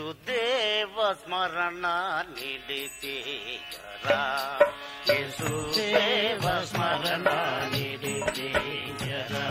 యేసుదేవ స్మరణ నిలిచేయరా యేసుదేవ స్మరణ నిలిచేయరా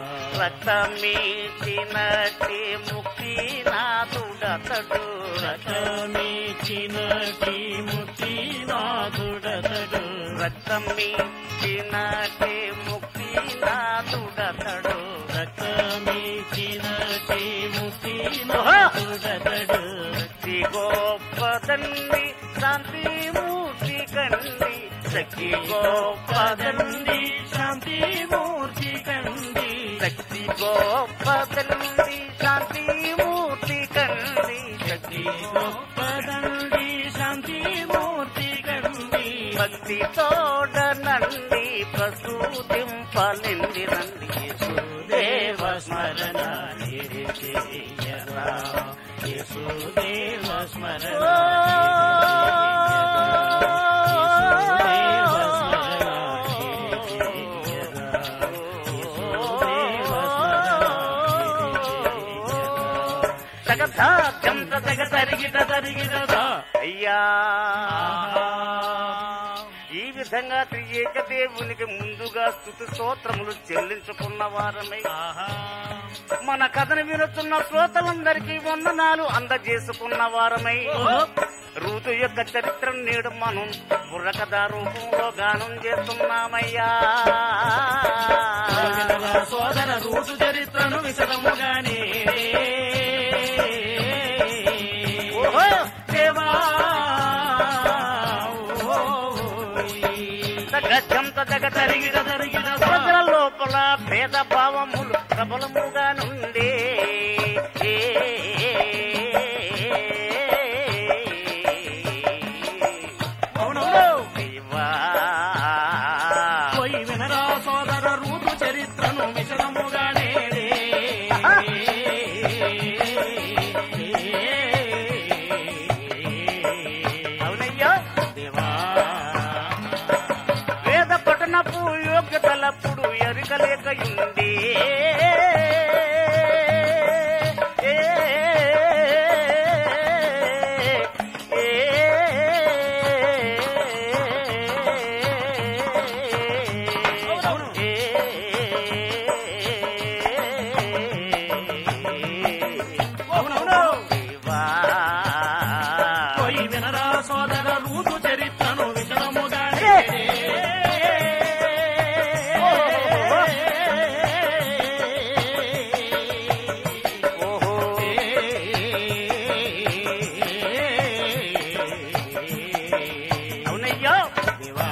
రక్తమీచినటి ముక్తి నాదుడతడు రథమిచ్చినటి ముక్తి నాథుడతడు రక్తమీచినటి ముక్తి నాదుడతడు రథమిచ్చినటి ముక్తి నాథుడతడు శక్తి గోపదండి శాంతి మూర్తి కండి శక్తి గోపదండి శాంతి మూర్తి కండి శక్తి గోపదండి శాంతి మూర్తి కండి శక్తి గొప్పదండి శాంతి మూర్తి కండి భక్తి తోడనండి ప్రసూతింపలింది నంది దేవ స్మరణ నిరిచేయరా యేసుదేవ స్మరణ యేసుదేవ స్మరణ నిరిచేయరా యేసుదేవ జగదాద్యంత జగ తరిగిట తరిగిటదా అయ్యా ఈ విధంగా త్రియేక దేవునికి ముందుగా స్థుతి స్తోత్రములు చెల్లించుకున్న వారమై మన కథను వినుతున్న శ్రోతలందరికీ వందనాలు అందజేసుకున్న వారమై ఋతు యొక్క చరిత్ర నేడు మనం బుర్రకథ రూపంలో గానం చేస్తున్నామయ్యా సోదర రూసు చరిత్రను విశదముగానే ఓహో! దేవా గజంత జగ తరిగిట తరిగిట ప్రజల లోపల భేద భావములు ప్రబలముగా నుండే అవునవును దేవా. పోయి వినరా సోదర రూతు చరిత్రను విశదముగానే అవునయ్యా దేవా వేద పఠనపు యోగ్యతలప్పుడు ఎరుకలేకయుండి అవునవును దేవా. పోయి వినరా సోదర రూతు చరిత్రను విశదముగానే ఓహో అవునయ్యా దేవా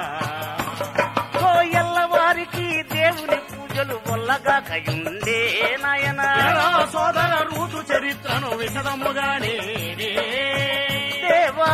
కోయల్ల వారికి దేవుని పూజలు వల్లగా కయుండే నాయన వినరా సోదర రూతు చరిత్రను విశదముగానే దేవా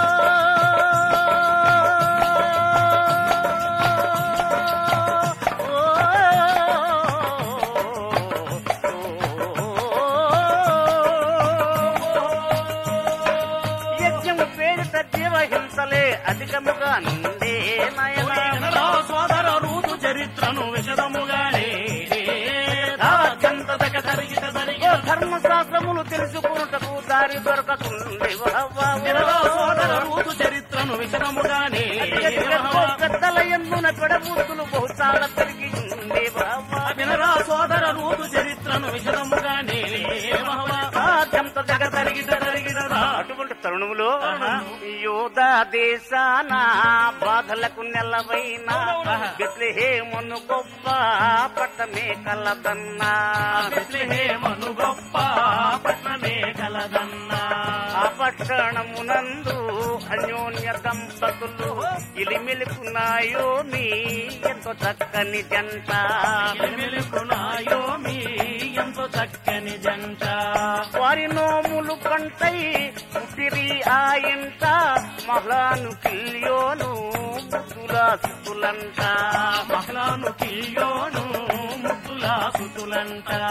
యజ్ఞము పేరిట జీవహింసలే అధికముగా నుండే నాయన వినరా సోదర రూతు చరిత్రను విశదముగానే రాజ్యంత తగ తరిగిట ఓ తరిగిట ధర్మశాస్త్రములు తెలుసుకున్నటకు దారి దొరకకుండే వినరా సోదర రూతు చరిత్రను విశదముగానే పెద్దల ఎన్నున పెడబూతులు బహుశాల పెరిగి ఉండే బాబా వినరా సోదర రూతు చరిత్రను విశదముగానే రాజ్యంత జగ తరిగిట తరిగిటదా అటువంటి తరుణములో ఆహా. యోధా దేశాన బాధలకు నెలవైన ఆహా. బెత్లెహేమును గొప్ప పట్టమే కలదన్నా బెత్లెహేమను గొప్ప పట్టణమే కలదన్నా ఆ పట్టణమునందు అన్యోన్య దంపతులు ఇలిమిలుకున్నాయో మీ ఎంతో చక్కని జంట మెలుకునాయో మీ ఎంతో చక్కని జంట వారి నోములు పంటై పుట్టిరి ఆ ఇంట మహ్లాను కిల్యోను ముద్దుల సుతులంట మహ్లాను కిల్యోను ముద్దులా సుతులంట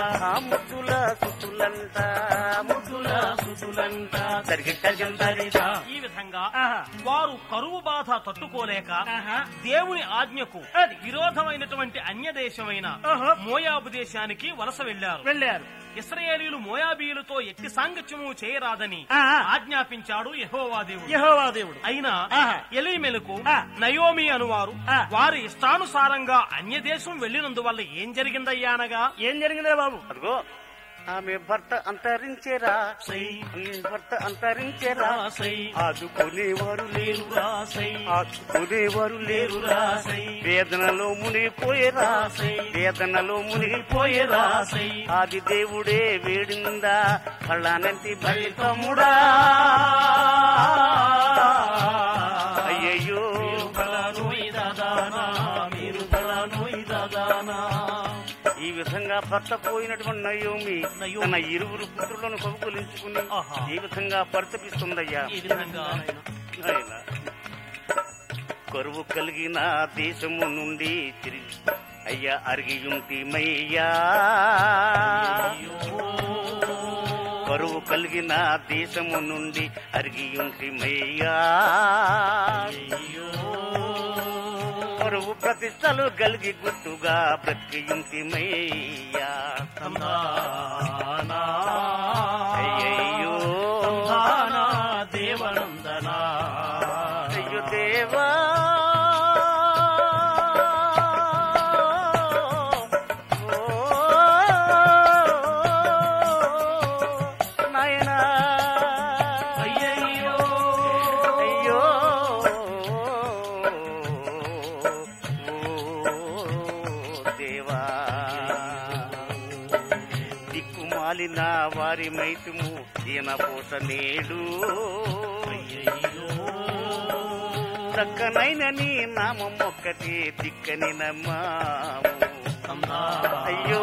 ముద్దుల సుతులంట ముద్దుల సుతులంట జరిగిట్ట జందరిదా ఈ విధంగా ఆహా. వారు కరువు బాధ తట్టుకోలేక ఆహా. దేవుని ఆజ్ఞకు అది. విరోధమైనటువంటి అన్య దేశమైన ఓహో. మోయాబు దేశానికి వలస వెళ్లారు వెళ్ళారు ఇస్రాయేలీలు మోయాబీయులతో ఎట్టి సాంగత్యము చేయరాదని ఆహా. ఆజ్ఞాపించాడు యెహోవా దేవుడు యెహోవా దేవుడు అయినా ఆహా. ఎలీమెలకు ఆ. నయోమి అనువారు ఆ. వారి ఇష్టానుసారంగా అన్య దేశం వెళ్లినందువల్ల ఏం జరిగిందయ్యా అనగా ఏం జరిగిందే బాబు అదిగో ఆమె భర్త అంతరించేరా సై, ఆమె భర్త అంతరించేరా సై, ఆదుకునేవారు లేరు రాసై, ఆదుకునేవారు లేరు రాసై, వేదనలో మునిగిపోయేరా వేదనలో మునిగిపోయేరా రాసై. ఆది దేవుడే వేడిందా కళ్ళానంటి బలితముడా అయ్యయ్యో మీరు బలనోయ్ దాదానా, మీరు బలనోయ్ దాదానా. ఈ విధంగా భర్త పోయినటువంటి నయోమి నయోమి. తన ఇరువురు పుత్రులను కబుకులించుకుని ఆహా. ఈ విధంగా పరితపిస్తుందయ్యా ఈ విధంగా ఆయన కరువు కలిగిన దేశము నుండి తిరిగి అయ్యా అరిగియుంటిమయ్యా కరువు కలిగిన దేశము నుండి అరిగియుంటిమయ్యా కరువు ప్రతిష్టలు కలిగి గుర్తుగా బ్రతికియుంటిమయ్యా తందానా, అయ్యయ్యో తందానా, దేవనందనా అయ్యో దేవా ఓ నాయనా అయ్యయ్యో అయ్యో ఓ దేవా దిక్కుమాలిన వారి మైతుము ఈయన పోస నేడు చక్కనైన నీ నామం ఒక్కటి దిక్కని నమ్మాము అయ్యో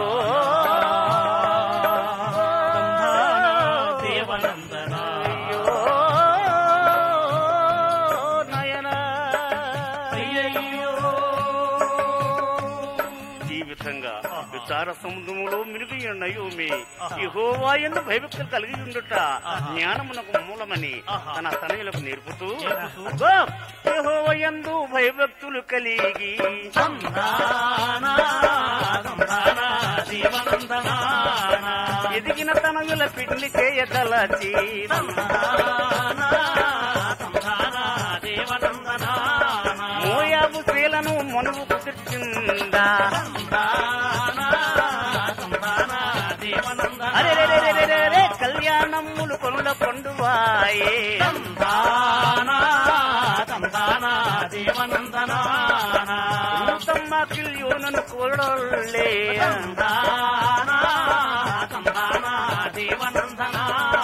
దేవనందనా అయ్యో నయనా అయ్యయ్యో ఈ విధంగా విచార సముద్రములో మిరుగు నయోమి యెహోవా ఎందు భయభక్తులు కలిగి ఉండుట జ్ఞానమునకు మూలమని ఆహా. తన తనయులకు నేర్పుతూ నేర్పుతూ. అగో, యెహోవా యందు భయభక్తులు కలిగి తందానా, తందానా, దేవనందనా ఎదిగిన తనయుల పిండి చేయదలచి తందానా, తందానా, దేవనందనా మోయాబు స్త్రీలను మనువు కుదిర్చిందా తందానా, తందానా, దేవనందనా అరే రే రే రే రే రే, కళ్యాణములు కొనుల పండువాయే తందానా, తందానా, దేవనందనా తమ్మ కిల్యోనను కోడలే తందానా, తందానా, దేవనందనా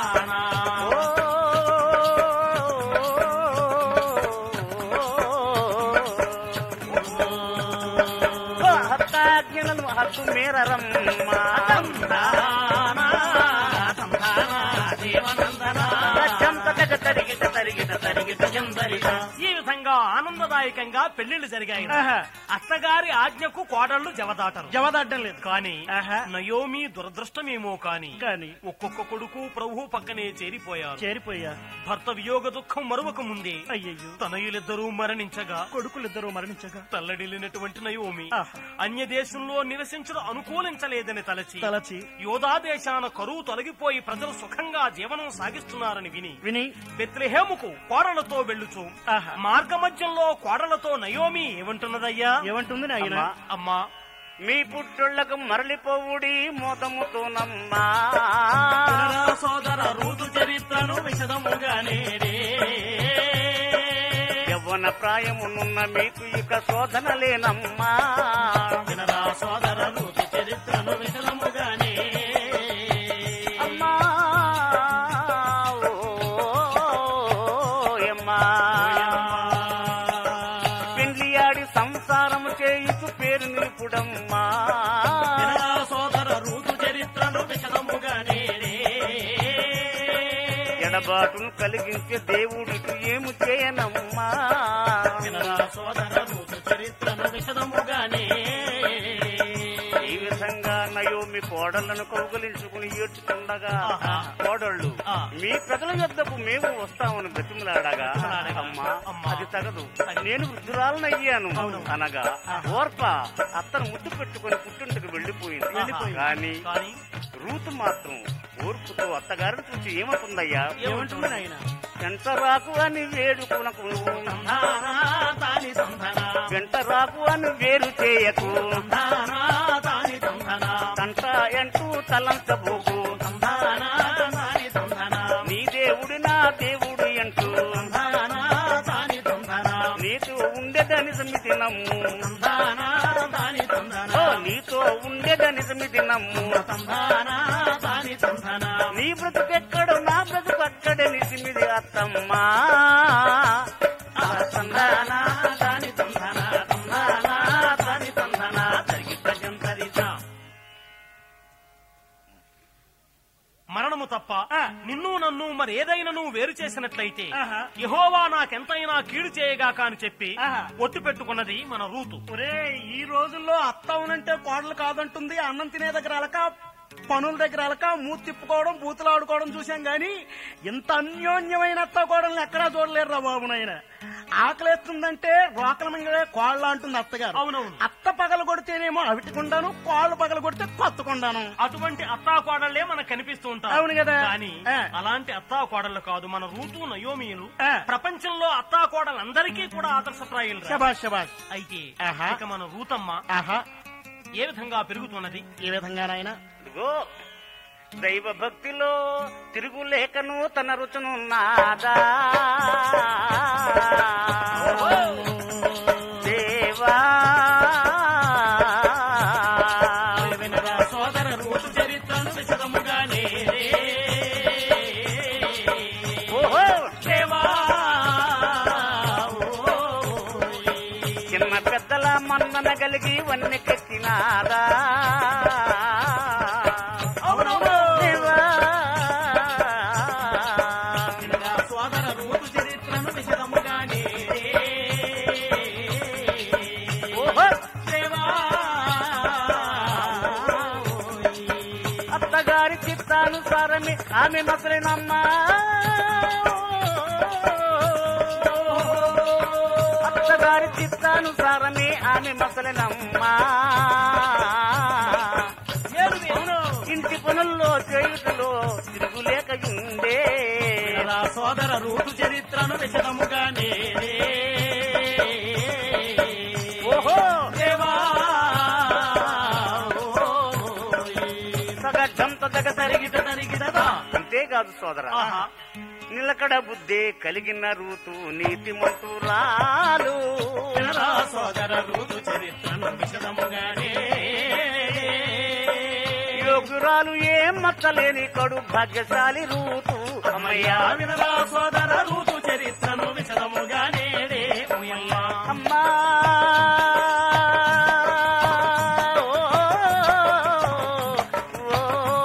హత్తాజ్ఞలను హక్కు మేరరమ్మా తందానా, తందానా, దేవనందనా చంపకగ తరిగిట తరిగిట తరిగిట జందరిక. ఈ విధంగా ఆనందదాయకంగా పెళ్లిళ్లు జరిగాయి ఆహా. అత్తగారి ఆజ్ఞకు కోడళ్లు జవదాటరు జవదాటం లేదు కానీ ఆహా. నయోమి దురదృష్టమేమో కాని కానీ ఒక్కొక్క కొడుకు ప్రభు పక్కనే చేరిపోయారు చేరిపోయా భర్త వియోగ దుఃఖం మరువక ముందే అయ్యయ్యో తనయులిద్దరూ మరణించగా కొడుకులిద్దరూ మరణించగా తల్లడిల్లినటువంటి నయోమి ఆహా. అన్య దేశంలో నివసించడం అనుకూలించలేదని తలచి తలచి యోధా దేశాన కరువు తొలగిపోయి ప్రజలు సుఖంగా జీవనం సాగిస్తున్నారని విని విని బెత్లెహేముకు కోడలతో వెళ్ళుచు ఆహా. మార్గ మధ్యంలో కోడలతో నయోమి ఏమంటున్నదయ్యా ఏమంటుంది నాయన అమ్మా, అమ్మా మీ పుట్టుళ్లకు మరలిపోవుడి మోతముతో నమ్మా సోదర రూతు చరిత్రను విశదముగానే యవ్వన ప్రాయమునున్న మీకు ఇక శోధన లేనమ్మా వినరా సోదర రూతు చరిత్రను విశదముగానే అమ్మా ఓయమ్మా పెండ్లియాడి సంసారము చేయుచు పేరు నిలుపుడమ్మా వినరా సోదర రూతు చరిత్రను విశదముగానే ఎడబాటును కలిగించే దేవుడికి ఏము చేయనమ్మా వినరా సోదర రూతు చరిత్రను విశదముగానే ఈ విధంగా నయోమి కోడళ్లను కౌగలించుకుని ఏడ్చుకుండగా ఆహా. కోడళ్ళు ఆ. మీ ప్రజల యొద్దకు మేము వస్తామని బ్రతిమలాడగా బ్రతిమలాడగా. అమ్మా అమ్మా. అది తగదు నేను వృద్ధురాలనయ్యాను అవును. అనగా ఓర్ప అత్తను ముద్దు పెట్టుకుని పుట్టింటికి వెళ్లిపోయింది వెళ్ళిపోయింది. కానీ కానీ రూతు మాత్రం ఓర్పుతో అత్తగారిని చూసి ఏమంటుందయ్యా ఏమంటుంది నాయన వెంట రాకు అని వేడుకునకు తంధానా తాని తంధనా వెంట రాకు అని వేరు చేయకు తంధానా తాని తంధనా తంట ఎంటూ తలంచబోకు తంధానా తాని తంధనా నీ దేవుడు నా దేవుడు అంటూ తంధానా తాని తంధనా నీతో ఉండేదని సమితి నమ్ము తంధానా తాని ఓ తంధనా నీతో ఉండేదని సమితి నమ్ము తంధానా తాని తంధనా నీ బ్రతుకెక్కడో నా బ్రతుకు అక్కడే నిసిమిది అత్తమ్మా తంధానా తాని తంధనా తంధానా తాని తంధనా తరిగి ప్రజం తరితా మరణము తప్ప నిన్ను నన్ను మరి ఏదైనా వేరు చేసినట్లయితే ఆహా. యహోవా నాకెంతైనా కీడు చేయగాక అని చెప్పి ఆహా. ఒట్టు పెట్టుకున్నది మన రూతు ఒరే ఈ రోజుల్లో అత్త అవునంటే కోడలు కాదంటుంది అన్నం తినే దగ్గర అలక పనుల దగ్గర అలక మూతి తిప్పుకోవడం బూతులు ఆడుకోవడం చూసాం గాని ఇంత అన్యోన్యమైన అత్త కోడల్ని ఎక్కడా చూడలేరు రా బాబు నాయన ఆకలేస్తుందంటే రోకల మింగడే కోళ్ళ అంటుంది అత్తగారు అవునవును. అత్త పగల కొడితేనేమో అవిటికుండాను కోళ్ళు పగల కొడితే కొత్తకుండాను అటువంటి అత్తా కోడళ్లే మనకు కనిపిస్తూ ఉంటారు అవును కదా. కానీ ఆ. అలాంటి అత్తా కోడళ్ళు కాదు మన రూతు నయోమియులు ఆ. ప్రపంచంలో అత్తా కోడలందరికీ కూడా ఆదర్శప్రాయులు రా. శబాష్ శబాష్ అయితే ఆహా. ఇక మన రూతమ్మ ఆహా ఏ విధంగా పెరుగుతున్నది ఏ విధంగా నాయన ఇదిగో దైవ భక్తిలో తిరుగులేకను తన రుచును నాదా దేవా వినరా సోదర రూతు చరిత్రను విశదముగానే ఓహో దేవా చిన్న పెద్దల మన్నన కలిగి వన్నెకెక్కినాదా అవునవును. దేవా వినరా సోదర రూతు చరిత్రను విశదముగానే ఓహో దేవా అత్తగారి చిత్తానుసారమే ఆమె మసలినమ్మా అత్తగారి చిత్తానుసారమే ఆమె మసలినమ్మా అవును. ఇంటి పనుల్లో చేయుటలో తిరుగులేకయుండే వినరా సోదర రూతు చరిత్రను విశదముగానే ఓహో దేవా సగడ్డంత దగ తరిగిట తరిగిడదా అంతేకాదు సోదర ఆహా నిలకడ బుద్ధే కలిగిన రూతు నీతి మంతురాలు వినరా సోదర రూతు చరిత్రను విశదముగానే యోగురాలు ఏం మచ్చలేని కడు భాగ్యశాలి రూతు అమ్మయ్యా వినరా సోదర రూతు చరిత్రను విశదముగానే ఉయ్యమ్మా అమ్మా ఓ,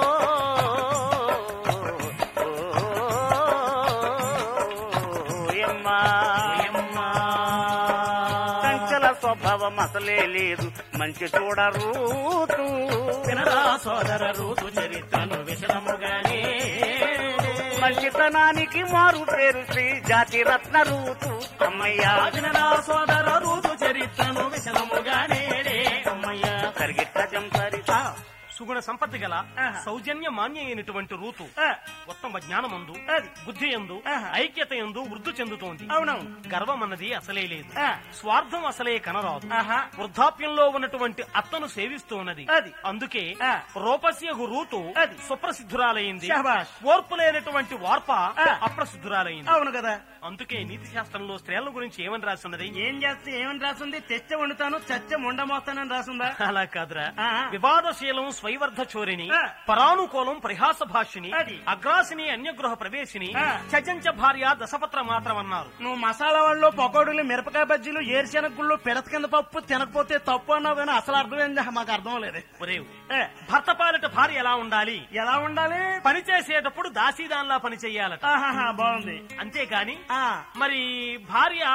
ఓయమ్మా. చంచల స్వభావం అసలే లేదు మంచి చూడరూతు వినరా సోదర రూతు చరిత్రను విశదముగానే మంచితనానికి మారు పేరు శ్రీ జాతి రత్న రూతు అమ్మయ్యా వినరా సోదర రూతు చరిత్రను విశదముగానే అమ్మయ్య సరిగిట్ట జంపరిత సుగుణ సంపత్తి గల ఆహా. సౌజన్య మాన్య అయినటువంటి రూతు ఆ, ఉత్తమ జ్ఞానమందు అది. బుద్ధి ఎందు ఆహా. ఐక్యత ఎందు వృద్ధి చెందుతోంది అవునవును గర్వం అన్నది అసలే లేదు ఆ, స్వార్థం అసలే కనరాదు ఆహా వృద్ధాప్యంలో ఉన్నటువంటి అత్తను సేవిస్తూ ఉన్నది అది. అందుకే ఆ. రూపస్యగు రూతు అది. సుప్రసిద్ధురాలైంది శభాష్. ఓర్పు లేనటువంటి వార్ప ఆ. అప్రసిద్ధురాలైంది అవును కదా అందుకే నీతి శాస్త్రంలో స్త్రీల గురించి ఏమని రాస్తున్నది ఏం చేస్తే ఏమని రాసింది తెచ్చ వండుతాను చచ్చ ముండమోస్తానని రాసిందా అలా కాదురా ఆ. వివాదశీలం స్వైవర్ధ చోరిని ఆ. పరానుకూలం పరిహాస భాషిని అది. అగ్రాసిని అన్యగృహ ప్రవేశిని ఆ. చజంచ భార్య దశపత్ర మాత్రం అన్నారు నువ్వు మసాలా వాళ్ళు పకోడీలు మిరపకాయ బజ్జీలు ఏరుశెనగ గుళ్ళు పిడత కింద పప్పు తినకపోతే తప్పు అన్నావు కానీ అసలు అర్థమైంది మాకు అర్థం లేదు ఒరేవ్ ఏ, భర్త పాలిట భార్య ఎలా ఉండాలి ఎలా ఉండాలి పని చేసేటప్పుడు దాసీదాన్లా పని చెయ్యాలట ఆహాహా బాగుంది అంతేగాని ఆ మరి భార్య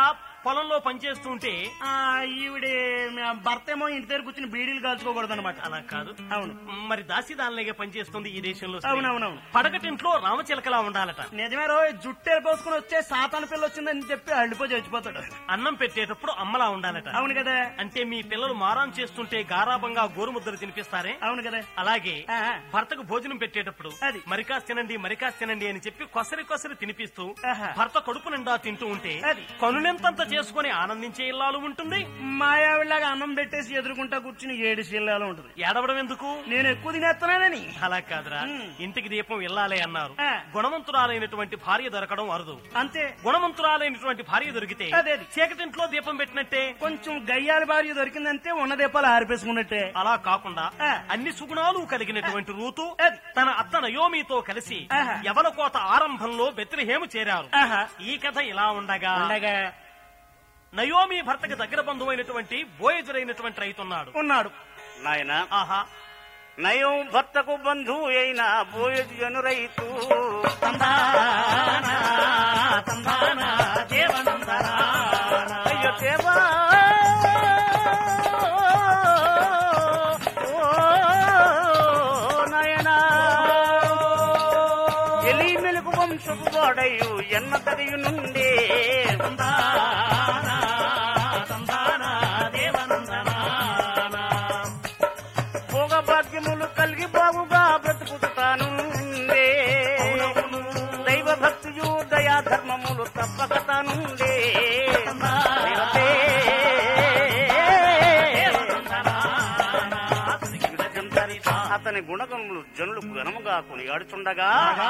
పొలంలో పనిచేస్తుంటే ఆ ఈవిడే మా భర్త ఏమో ఇంటి దగ్గర కూర్చుని బీడీలు కాల్చుకోకూడదు అనమాట అలా కాదు అవును మరి దాసిదానిలాగే పనిచేస్తుంది ఈ దేశంలో స్త్రీ. అవునవునవును పడకటింట్లో రామచిలకలా ఉండాలట నిజమే రో జుట్టు ఎరపోసుకుని వచ్చే సాతాన పిల్ల వచ్చిందని చెప్పి అల్లిపోయి చచ్చిపోతాడు అన్నం పెట్టేటప్పుడు అమ్మలా ఉండాలట అవును కదా అంటే మీ పిల్లలు మారాం చేస్తుంటే గారాబంగా గోరుముద్దలు తినిపిస్తారే అవును కదా అలాగే ఆ, ఆ. భర్తకు భోజనం పెట్టేటప్పుడు అది. మరికాస్ తినండి మరికాస్ తినండి అని చెప్పి కొసరి కొసరి తినిపిస్తూ ఆహా. భర్త కడుపు నిండా తింటూ ఉంటే అది. కనులెంతంత చేసుకుని ఆనందించే ఇల్లాలు ఉంటుంది మాయావిడిలాగా అన్నం పెట్టేసి ఎదురుకుంటా కూర్చుని ఏడు శీలాలు ఉంటుంది ఏడవడం ఎందుకు నేను ఎక్కువ తినేస్తున్నానని అలా కాదురా ఉమ్. ఇంటికి దీపం ఇల్లాలే అన్నారు ఆ. గుణవంతురాలైనటువంటి భార్య దొరకడం అరుదు అంతే గుణవంతురాలైనటువంటి భార్య దొరికితే అదే అది. చీకటింట్లో దీపం పెట్టినట్టే కొంచెం గయ్యాలి భార్య దొరికిందంటే ఉన్న దీపాలు ఆరిపేసుకున్నట్టే అలా కాకుండా ఆ. అన్ని సుగుణాలు కలిగినటువంటి రూతు అది. తన అత్త నయోమితో కలిసి ఆహా. యవన కోత ఆరంభంలో బెత్రిహేము చేరారు ఆహా ఈ కథ ఇలా ఉండగా ఉండగా నయోమి భర్తకి దగ్గర బంధువైనటువంటి బోయజురైనటువంటి రైతున్నాడు ఉన్నాడు నాయన ఆహా నయం భర్తకు బంధువు అయిన బోయజను రైతు తందానా, తందానా, దేవనందనా. అయ్యో దేవా ఓ నాయనా ఎలి మెలుగు వంశపు వాడయు ఎన్న తదియు నుండి తందానా, తందానా, దేవనందనా. భోగ భాగ్యములు కలిగి బాగుగా బ్రతుకుతాను దైవ భక్తియు దయా ధర్మములు తప్పక తానుండే అతని గుణగములు జనులు ఘనముగా కొనియాడుచుండగా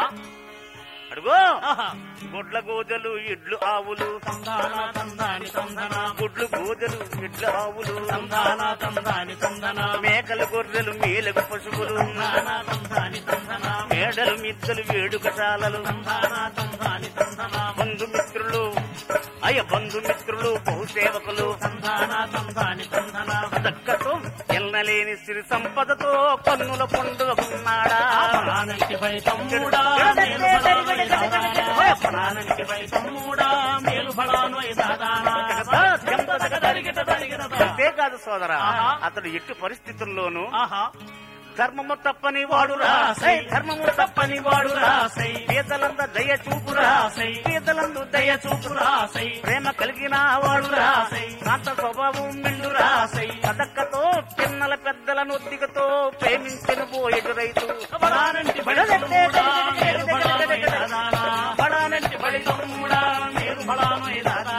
అడుగో ఆహా గొడ్ల గోదలు ఇడ్లు ఆవులు తందానా, తందాని, తందనా. గుడ్లు గోదలు ఇడ్లు ఆవులు తందానా, తందాని, తందనా. మేకలు గొర్రెలు మేలకు పశువులు తందానా, తందాని, తందనా. మేడలు మిద్దలు వేడుకశాలలు తందానా, తందాని, తందనా. బంధుమిత్రులు అయ్య బంధుమిత్రులు బహుసేవకులు తందానా, తందాని, తందనా. దక్కతో ఎల్లలేని సిరి సంపదతో కన్నుల పండుగ ఉన్నాడా ప్రాణంటిపై తమ్ముడా, మేలు ఫలాను ఐదాదానా. ప్రాణంటిపై తమ్ముడా, మేలు ఫలాను ఐదాదానా. దరిగిట దరిగిట దా. అంతేకాదు సోదరా ఆహా. అతడు ఎట్టి పరిస్థితుల్లోనూ ఆహా ధర్మము తప్పని వాడురా రాసై. ధర్మము తప్పని వాడురా రాసై. పేదలంద దయ చూపురా రాసై. పేదలందు దయ చూపురా రాసై. ప్రేమ కలిగిన వాడురా రాసై. శాంత స్వభావం మెండురా రాసై. పదక్కతో చిన్నల పెద్దలను ఒత్తికతో ప్రేమించిన పోయేడు రైతు బడానంటి బడి తమ్ముడా, మేలు ఫలాను ఐదాదానా. బడానంటి బడి తమ్ముడా, మేలు ఫలాను ఐదాదానా.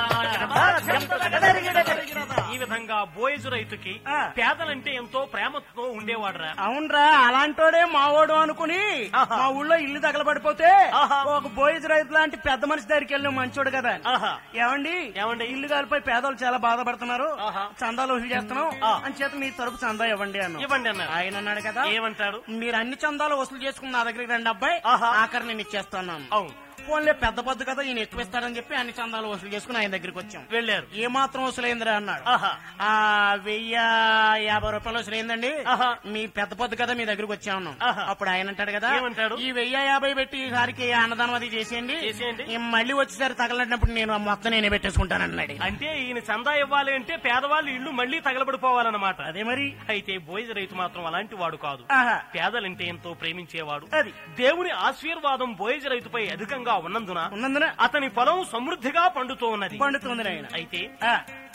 దరిగిట దరిగిట దా. ఈ విధంగా బోయజు రైతుకి ఆ. పేదలంటే ఎంతో ప్రేమతో ఉండేవాడురా అవునరా అలాంటోడే మావోడు అనుకుని ఆహా. మా ఊళ్ళో ఇల్లు తగలబడిపోతే ఆహా. ఒక బోయిజ్ రైతు లాంటి పెద్ద మనిషి దగ్గరికి వెళ్ళి మంచోడు కదా ఆహా ఏమండి ఏమండి? ఇల్లు కాలిపోయి పేదలు చాలా బాధపడుతున్నారు ఆహా. చందాలు వసూలు చేస్తున్నాం ఆ. అని చేత మీ తరపు చందా ఇవ్వండి అన్న ఇవ్వండి అన్నారు ఆయన అన్నాడు కదా ఏమంటాడు మీరు అన్ని చందాలు వసూలు చేసుకుని నా దగ్గరికి రండి అబ్బాయి ఆహా. ఆఖరి నేను ఇచ్చేస్తాను అవును ఫోన్లే పెద్ద పొద్దు కదా ఈయన ఎక్కువ ఇస్తారని చెప్పి అన్ని చందాలు వసూలు చేసుకుని ఆయన దగ్గరికి వచ్చాం వెళ్ళారు ఏ మాత్రం వసూలైందిరా అన్నాడు ఆహా ఆ వెయ్యి యాభై రూపాయలు వసూలైందండి ఆహా. మీ పెద్ద పొద్దు కదా మీ దగ్గరికి వచ్చా ఉన్నాం ఆహా. అప్పుడు ఆయన అంటాడు కదా ఏమంటాడు? ఈ వెయ్యి యాభై పెట్టి ఈసారికి అన్నదానం అది చేసేయండి చేసేయండి. ఈ మళ్ళీ వచ్చేసరి తగలడినప్పుడు నేను ఆ మొత్తం నేనే పెట్టేసుకుంటాను అన్నాడు అంటే ఈయన చందా ఇవ్వాలి అంటే పేదవాళ్ళు ఇల్లు మళ్ళీ తగలబడిపోవాలన్నమాట అదే మరి అయితే బోయజ రైతు మాత్రం అలాంటి వాడు కాదు ఆహా. పేదలంటే ఎంతో ప్రేమించేవాడు అది దేవుని ఆశీర్వాదం బోయజ రైతుపై అధికంగా ఉన్నందున ఉన్నందున అతని పొలం సమృద్ధిగా పండుతూ ఉన్నది పండుతుంది ఆయన అయితే ఆ,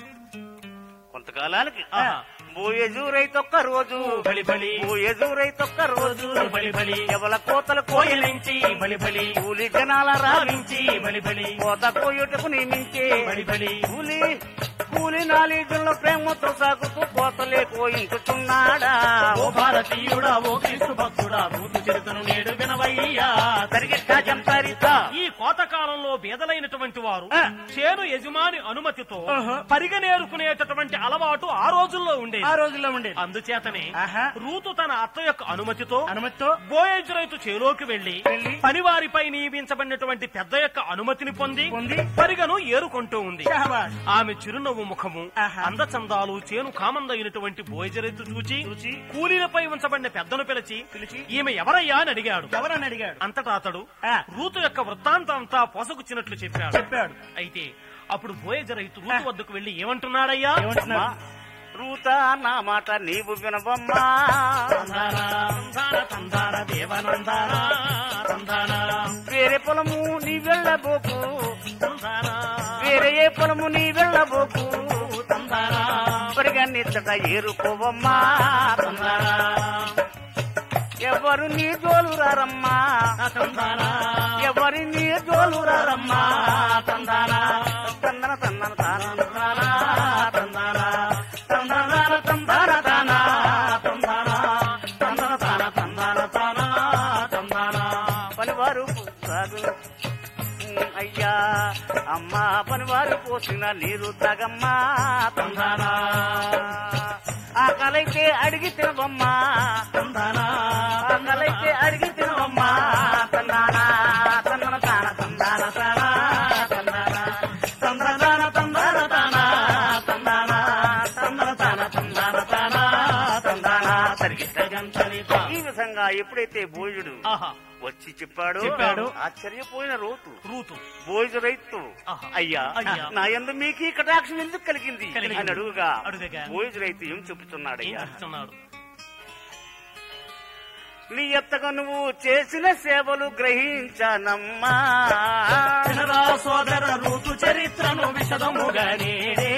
కొంతకాలానికి ఆహా. బోయేజు రైతొక్క రోజు బలి బలి బోయేజు రైతొక్క రోజు బలి బలి ఎవల కోతలు కోయలించి బలి బలి కూలి జనాల రావించి రావించి బలి బలి కోత కోయుటకు నియమించే బలి బలి కూలి కూలి నాలుగులో ప్రేమతో సాగుతూ కోతలే కోయించుతున్నాడా ఓ భారతీయుడా ఓ క్రీస్తు భక్తుడా భూతు చరితను నేడు వినవయ్యా తరిగిట్ట జంతరిత ఈ కోత కాలంలో బేదలైనటువంటి వారు ఆ. చేను యజమాని అనుమతితో ఆహా. పరిగనేరుకునేటటువంటి అలవాటు ఆ రోజుల్లో ఉండేది ఆ రోజుల్లో ఉండేది అందుచేతనే ఆహా. రూతు తన అత్త యొక్క అనుమతితో అనుమతితో బోయేజ్ రైతు చేలోకి వెళ్లి వెళ్లి పనివారిపై నియమించబడినటువంటి పెద్ద యొక్క అనుమతిని పొంది పొంది పరిగను ఏరుకుంటూ ఉంది షహబాష్. ఆమె చిరునవ్వు ముఖము ఆహా. అందచందాలు చేను కామందైనటువంటి బోయజరైతు చూచి చూచి కూలీలపై ఉంచబడిన పెద్దను పిలిచి పిలిచి ఈమె ఎవరయ్యా అని అడిగాడు ఎవరని అడిగాడు అంతటా అతడు ఆ. రూతు యొక్క వృత్తాంతం అంతా పోసగుచ్చినట్లు చెప్పాడు చెప్పాడు అయితే అప్పుడు బోయజ రైతు రూతు వద్దకు వెళ్లి ఏమంటున్నాడయ్యా ఏమంటున్నాడు? అమ్మా, రూతా నా మాట నీవు వినవమ్మా తందాన తందాన తందాన దేవనందాన తందాన వేరే పొలము నీ వెళ్ళబోకు తందాన వేరే ఏ పొలము నీ వెళ్ళబోకు తందాన పరిగణించట ఏరుకోవమ్మా తందాన ఎవరు నీ జోలురారమ్మా తందాన ఎవరి నీ జోలురారమ్మా తందాన తందన తందన తానన తందాన తందాన తందాన తాన తందాన తందాన తాన తందాన తాన తందాన పనివారు సాగు అయ్యా అమ్మా పనివారు పోసిన నీరు తగమ్మా తందాన ఆకలైతే అడిగి తినవమ్మా తందాన ఆకలైతే అడిగి తినవమ్మా తందానా తందన తాన తందాన తాన తందాన తందాన తందాన తాన తందాన తందాన తాన తందాన తాన తందాన సరిగిట్ట గంతనిత ఈ విధంగా ఎప్పుడైతే బోయుడు ఆహా వచ్చి చెప్పాడు చెప్పాడు. ఆశ్చర్యపోయిన రోతు రూతు బోయిజు రైతు ఆహా. అయ్యా అయ్యా. నా ఎందు మీకు ఈ కటాక్షం ఎందుకు కలిగింది కలిగింది. అని అడుగుగా అడుగగా. బోయిజు రైతు ఏం చెబుతున్నాడు ఏం అయ్యా చెప్తున్నాడు నీ ఎత్తగా నువ్వు చేసిన సేవలు గ్రహించానమ్మా వినరా సోదర ఋతు చరిత్రను విశదముగా నేడే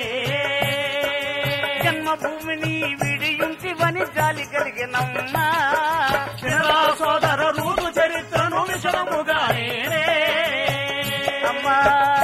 జన్మభూమిని విడియుంటివని జాలి కలిగినమ్మా వినరా సోదర ఋతు చరిత్రను విశదముగా నేడే అమ్మా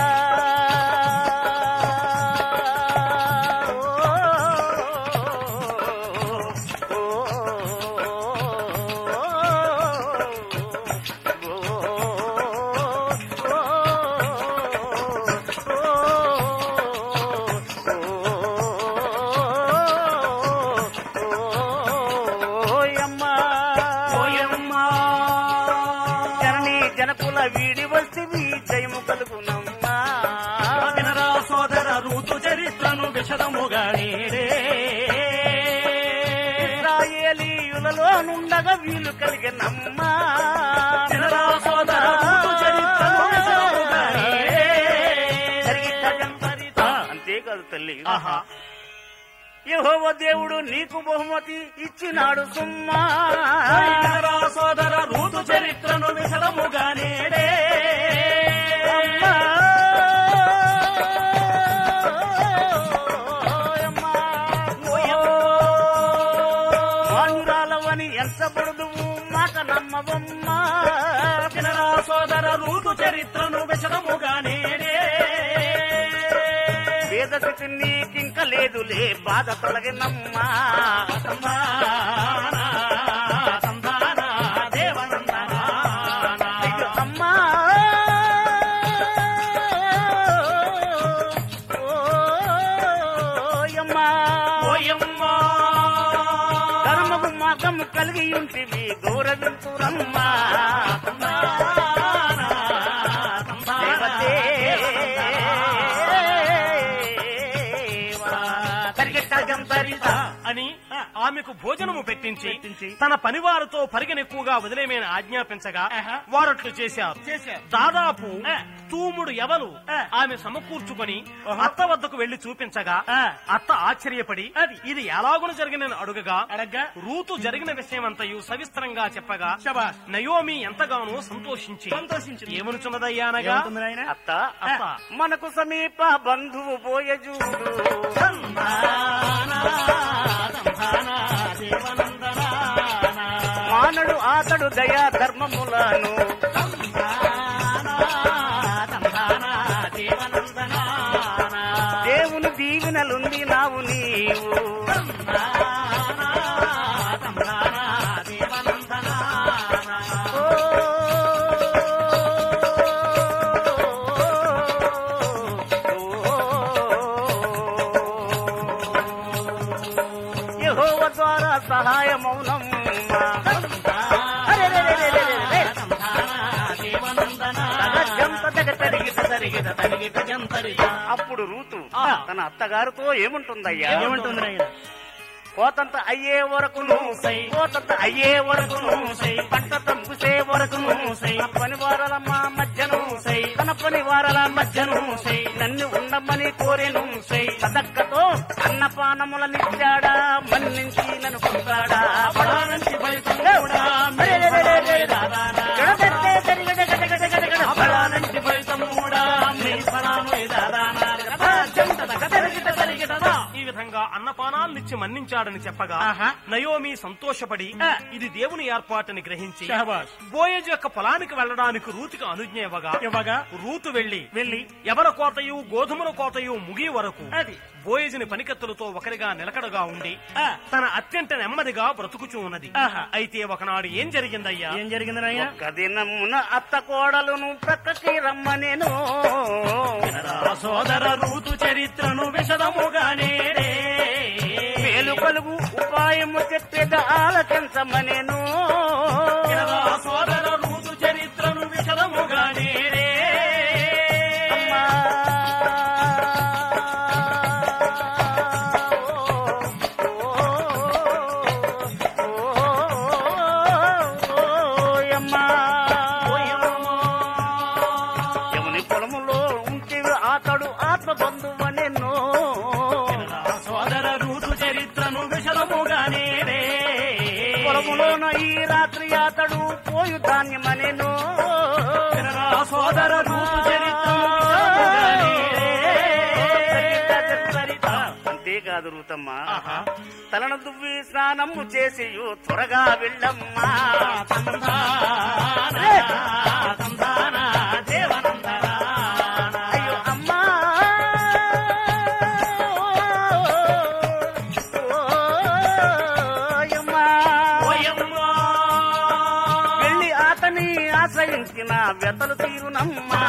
ఓయమ్మా జనని జనకుల వీడి వస్తివి జయము కలుగునమ్మా వినరా సోదర ఋతు చరిత్రను విశదముగా నేడే ఇస్రాయేలీయులలో నుండగా వీలు కలిగినమ్మా వినరా సోదర ఋతు చరిత్రను విశదముగా నేడే అంతేకాదు తల్లి ఆహా యెహోవా దేవుడు నీకు బహుమతి ఇచ్చినాడు సుమ్మా వినరా సోదర ఋతు చరిత్రను విశదముగా నేడే అమ్మా. అమ్మా. మానురాలవని ఎంచబడుదువు మాట నమ్మవమ్మా వినరా సోదర ఋతు చరిత్రను విశదముగా నేడే వేద స్థితి నీకింక లేదులే బాధ తొలగినమ్మా తందాన, తందాన, దేవనందనాన. అయ్యో అమ్మా ఓయమ్మా ఓయమ్మా. ధర్మము మార్గము కలిగి ఉంటివి గౌరవింతురమ్మా తందాన, తందాన, అని ఆమెకు భోజనము పెట్టించి పెట్టించి తన పనివారితో పరిగెనెక్కువగా వదిలేమని ఆజ్ఞాపించగా వారట్లు చేశారు చేశారు. దాదాపు ఆ. తూముడు ఎవలు ఆ. ఆమె సమకూర్చుకొని ఓహో. అత్త వద్దకు వెళ్లి చూపించగా ఆ. అత్త ఆశ్చర్యపడి అది. ఇది ఎలాగున జరిగిన అడుగగా అడగ్గా రూతు జరిగిన విషయమంతయు సవిస్తరంగా చెప్పగా శబాష్. నయోమి ఎంతగానో సంతోషించి సంతోషించింది. ఏమనుచున్నదయ్యా అనగా ఏమంటుంది నాయన అత్త అత్త మనకు సమీప బంధువు బోయజూడు మానడు ఆతడు దయా ధర్మములను దేవుని దీవెనలుంది నావు నీవు యెహోవ ద్వారా సహాయమౌనమ్మా తగజంత తగతరిగిత తరిగిత తరిగిత. అప్పుడు రూతు ఆ. తన అత్తగారితో ఏముంటుందయ్యా ఏమంటుంది నాయన కోతంత అయ్యే వరకును సై. కోతంత అయ్యే వరకును సై. పంట తంపుసే వరకును సై. తన పని వారల మా మధ్యను సై. తన పని వారల మధ్యను సై. నన్ను ఉండమని కోరెను సదక్కతో అన్నపానములనిచ్చాడా మన్నించి నన్ను పొందాడా అపడానంటి ఫలితం కూడా మీ ఫలమే దాదానా. అపడానంటి ఫలితం కూడా మీ ఫలమే దాదానా. జంటద కదలిగిట తరిగిటదా. ఈ విధంగా అన్నపానాలనిచ్చి మన్నించాడని చెప్పగా ఆహా. నయోమి సంతోషపడి ఆ. ఇది దేవుని ఏర్పాటుని గ్రహించి షహబాష్ బోయజ్ యొక్క పొలానికి వెళ్ళడానికి రూతుకి అనుజ్ఞ ఇవ్వగా ఇవ్వగా రూతు వెళ్లి వెళ్ళి ఎవర కోతయు గోధుమల కోతయు ముగి వరకు అది బోయజుని పనికత్తులతో ఒకరిగా నిలకడగా ఉండి ఆ, తన అత్యంత నెమ్మదిగా బ్రతుకుచూ ఉన్నది ఆహా. అయితే ఒకనాడు ఏం జరిగిందయ్యా ఏం జరిగింది నాయన ఒక దినమున అత్త కోడలును ప్రక్కకి రమ్మనేను సోదర రూతు చరిత్రను విషదముగానే మేలు కలుగు ఉపాయము చెప్పేద ఆలకించమనేను సోదర రూతు చరిత్రను విషదముగానే అమ్మా. ఓయమ్మా. యముని పొలములో ఉంటే అతడు ఆత్మ బంధువనెన్నో సోదర రూతు చరిత్రను విషదముగానే పొలములోన ఈ రాత్రి అతడు పోయు ధాన్యమనెను సోదర రూతు చరిత్రను విషదముగానే అంతేకాదు రూతమ్మ ఆహా. తలను దువ్వి స్నానము చేసి త్వరగా వెళ్ళమ్మా అయ్యో అమ్మా ఓయమ్మా. వెళ్ళి అతని ఆశ్రయించిన వ్యతలు తీరునమ్మా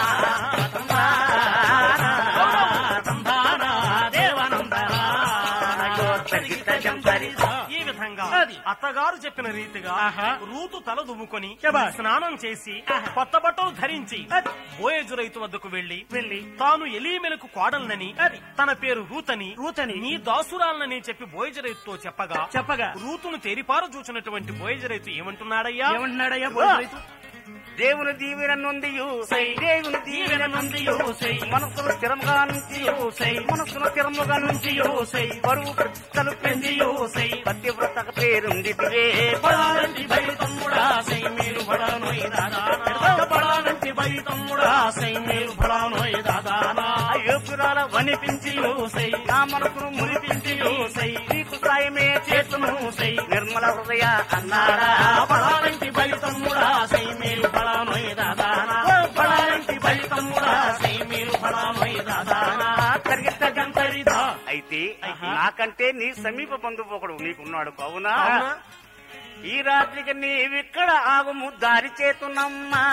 అయ్యో, తరిగిట జంపరిత. ఈ విధంగా అది. అత్తగారు చెప్పిన రీతిగా ఆహా. రూతు తల దువ్వుకొని శభాష్. స్నానం చేసి కొత్త బట్టలు ధరించి బోయజు రైతు వద్దకు వెళ్లి వెళ్ళి తాను ఎలీమెలకు కోడలనని అది. తన పేరు రూతని రూతని. నీ దాసురాలనని చెప్పి బోయజ రైతుతో చెప్పగా చెప్పగా రూతును తేరిపార చూచినటువంటి బోయజ రైతు ఏమంటున్నాడయ్యా ఏమంటున్నాడయ్యా బోధ రైతు? దేవుని దీవెన నొందియు సై. దేవుని దీవెన నొందియు సై. మనసును స్థిరముగా నుంచి సై మనసును స్థిరముగా నుంచి సై బరువు ప్రతిష్టలు పెంచి సై పతివ్రత పేరుందిటివే పడాలంటి బై తమ్ముడా సై మీరు పడానోయ్ దాదానా పడాలంటి బై తమ్ముడా సై మీరు పడానోయ్ దాదానా అయోగ్యురాల వనిపించి సై నా మనసును మురిపించి సై నీకు సాయమే చేతును సై నిర్మల హృదయ అన్నాడా పడాలంటి బై తమ్ముడా సై మీరు పడానోయ్ దాదానా పడాలంటి బై తమ్ముడా సై మీరు పడానోయ్ దాదానా కరిగిత గంతరిదా అయితే నాకంటే నీ సమీప బంధువు ఒకడు నీకున్నాడు కావునా అవునా? ఈ రాత్రికి నీవిక్కడ ఆగుము దారి చేతునమ్మా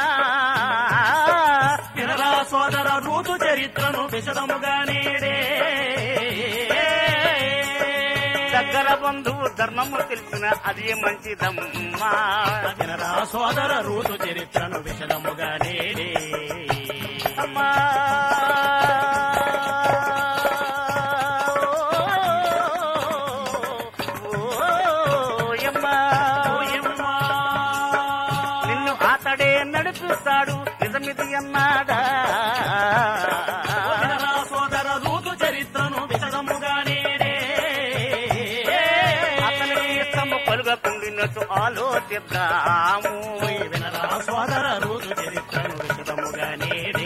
వినరా సోదర రూతు చరిత్రను విశదముగా నేడే దగ్గర బంధువు ధర్మము తెలిసిన అది మంచిదమ్మా వినరా సోదర రూతు చరిత్రను విశదముగా నేడే అమ్మా ఓయమ్మా. ఓయమ్మా. నిన్ను అతడే నడిపిస్తాడు నిజమిది అన్నాడా వినరా సోదర రూతు చరిత్రను విశదముగా నేడే అతని ఇష్టము పలుగకుండినట్టు ఆలోచిద్దాము వినరా సోదర రూతు చరిత్రను విశదముగా నేడే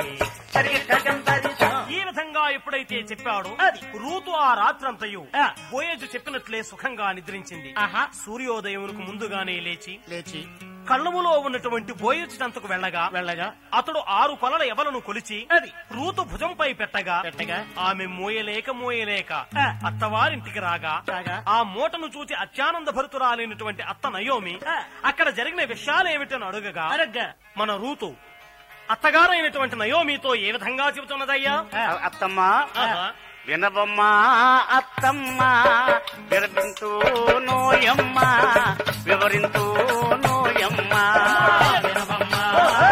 ఈ విధంగా ఎప్పుడైతే చెప్పాడో అది. రూతు ఆ రాత్రంతయు ఆ. బోయేజు చెప్పినట్లే సుఖంగా నిద్రించింది ఆహా. సూర్యోదయమునకు ముందుగానే లేచి లేచి కళ్ళములో ఉన్నటువంటి బోయేజు చెంతకు వెళ్ళగా వెళ్ళగా అతడు ఆరు కొలల ఎవలను కొలిచి అది. రూతు భుజంపై పెట్టగా పెట్టగా ఆమె మోయలేక మోయలేక ఆ. అత్తవారింటికి రాగా రాగా. ఆ మూటను చూచి అత్యానంద భరితురాలైనటువంటి అత్త నయోమి ఆ. అక్కడ జరిగిన విషయాలేమిటని అడుగగా అరగ్గా మన రూతు అత్తగారైనటువంటి నయోమితో ఏ విధంగా చెబుతున్నదయ్యా అత్తమ్మా ఆహా. వినబమ్మా అత్తమ్మా విరపింతూ నోయమ్మా వివరింతూ నోయమ్మా వినవమ్మా.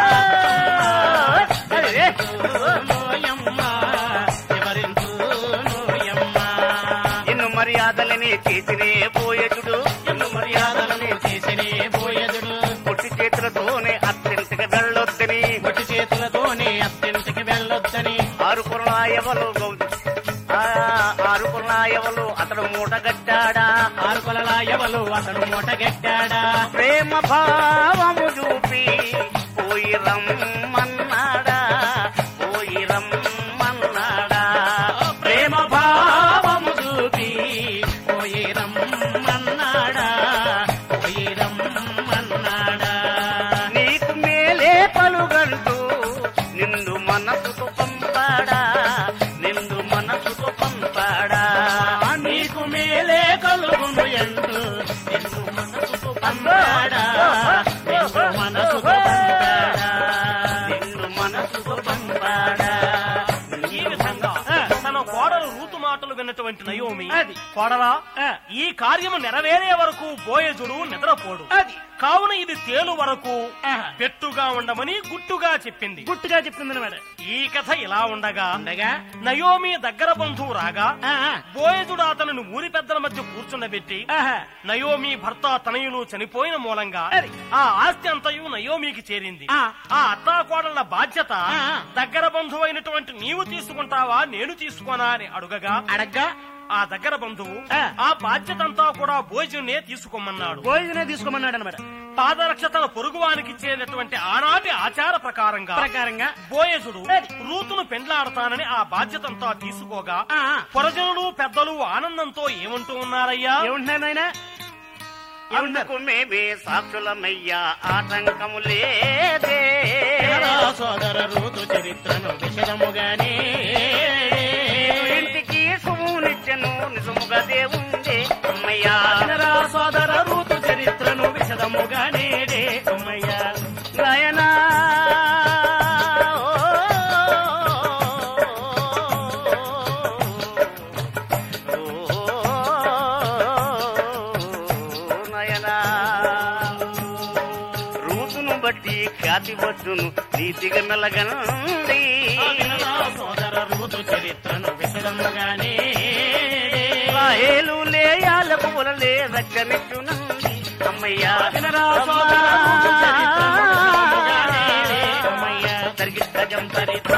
అరే, నోయమ్మా, ఎవరించు నోయమ్మా. ఇనుమ మర్యాదలని చేసినే పోయచుడు ఎన్ను మర్యాదలని చేసినే పోయదుడు పొట్టి చేతులతోనే అత్యంతగా వెళ్ళొద్దని ఒట్టి చేతులతోనే అత్యంతకి వెళ్ళొద్దని ఆరు కురణాయవలు ఆరు కురణాయవలు అతడు మూటగట్టాడా ఆరు కొలల ఎవలు అతడు మూటగెట్టాడా ప్రేమ భావము చూపి పోయి రమ్మన్నాడా పోయి రమ్మన్నాడా ప్రేమ భావము చూపి పోయి రమ్మన్నాడా పోయి రమ్మన్నాడా నీకు మేలే పలుగంటూ నిండు మనసుకు పంపాడా నిండు మనసుకు పంపాడా నీకు మేలే కలుగును ఎందు నిన్ను మనసుకు పంపాడా నిన్ను మనసుకు పంపాడా నిన్ను మనసుకు పంపాడా ఈ విధంగా తన కోడలు రూతు మాటలు విన్నటువంటి నయోమి అది. కోడలా ఆ. ఈ కార్యము నెరవేరే వరకు బోయజుడు నిద్రపోడు అది కావున ఇది తేలు వరకు ఆహా. పెట్టుగా ఉండమని గుట్టుగా చెప్పింది గుట్టుగా చెప్తుంది అన్నమాట ఈ కథ ఇలా ఉండగా ఉండగా నయోమి దగ్గర బంధువు రాగా ఆ, ఆ, బోయజుడు అతను ఊరి పెద్దల మధ్య కూర్చుండబెట్టి ఆహా. నయోమి భర్త తనయులు చనిపోయిన మూలంగా అది. ఆ ఆస్తి అంతయు నయోమికి చేరింది ఆ. ఆ అత్తాకోడళ్ల బాధ్యత ఆ, ఆ. దగ్గర బంధువు అయినటువంటి నీవు తీసుకుంటావా నేను తీసుకోనా అని అడుగగా అడగ్గా ఆ దగ్గర బంధువు ఆ. ఆ బాధ్యత అంతా కూడా భోజనే తీసుకోమన్నాడు భోజనే తీసుకోమన్నాడు అనమాట పాదరక్ష తన పొరుగువానికి ఇచ్చేటటువంటి ఆనాటి ఆచార ప్రకారంగా ప్రకారంగా బోయజుడు అది. రూతును పెండ్లాడతానని ఆ బాధ్యతంతా తీసుకోగా ఆ, ఆ. పురజనులు పెద్దలు ఆనందంతో ఏమంటూ ఉన్నారయ్యా ఏమంటున్నారు నాయన అందుకు మేమే సాక్షులమయ్యా ఆటంకము లేదే వినరా సోదర రూతు చరిత్రను విషదముగానే ఇంటికి సుమునిచ్చను నిజముగా దేవుండే అమ్మయ్యా వినరా సోదర రూతు చరిత్రను విషదముగానే అమ్మయ్య నాయనా నయనా రూతును బట్టి ఖ్యాతి వచ్చును నీతిగా మెలగనండి వినరా సోదర రూతు చరిత్రను విషదముగానే రాహేలు లేయాలకు వలలే రక్షనిచ్చునండి అమ్మయ్యా వినరా సోదర రూతు చరిత్రను విషదముగానే అమ్మయ్య తరిగి గజం తరిత